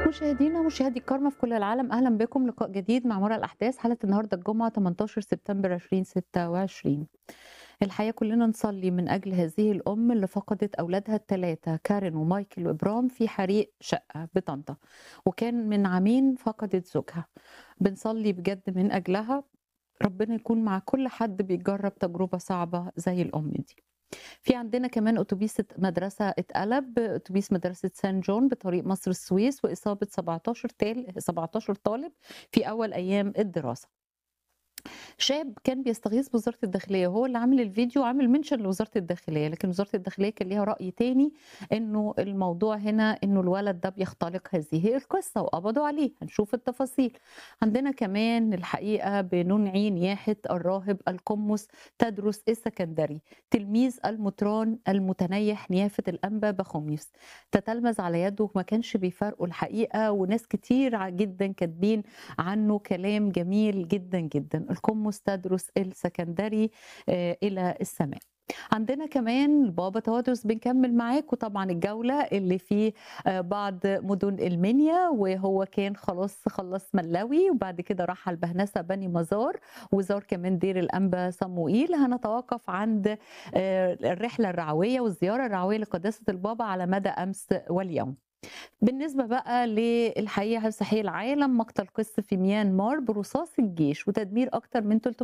مشاهدينا ومشاهدي الكرامة في كل العالم أهلا بكم لقاء جديد مع مرة الأحداث حلقة النهاردة الجمعة 18 سبتمبر 2026 الحقيقة كلنا نصلي من أجل هذه الأم اللي فقدت أولادها الثلاثة كارين ومايكل وإبرام في حريق شقة بطنطا وكان من عامين فقدت زوجها بنصلي بجد من أجلها ربنا يكون مع كل حد بيجرب تجربة صعبة زي الأم دي في عندنا كمان اتوبيس مدرسه اتقلب اتوبيس مدرسه سان جون بطريق مصر السويس واصابه 17 تال 17 طالب في اول ايام الدراسه شاب كان بيستغيث بوزاره الداخليه هو اللي عامل الفيديو عامل منشن لوزاره الداخليه لكن وزاره الداخليه كان ليها راي تاني انه الموضوع هنا انه الولد ده بيختلق هذه القصه وقبضوا عليه هنشوف التفاصيل عندنا كمان الحقيقه بننعي نياحه الراهب القمص تدرس السكندري تلميذ المطران المتنيح نيافه الانبا بخوميوس تتلمذ على يده وما كانش بيفارقوا الحقيقه وناس كتير جدا كاتبين عنه كلام جميل جدا جدا القمص تدرس السكندري الى السماء عندنا كمان البابا توادرس بنكمل معاكم طبعا الجولة اللي في بعض مدن المنيا وهو كان خلاص خلص ملاوي وبعد كده راح على البهنسة بني مزار وزار كمان دير الأنبا صموئيل هنتوقف عند الرحلة الرعوية والزيارة الرعوية لقداسة البابا على مدى أمس واليوم بالنسبة بقى للحقيقة صحيح العالم مقتل قس في ميانمار برصاص الجيش وتدمير أكثر من 300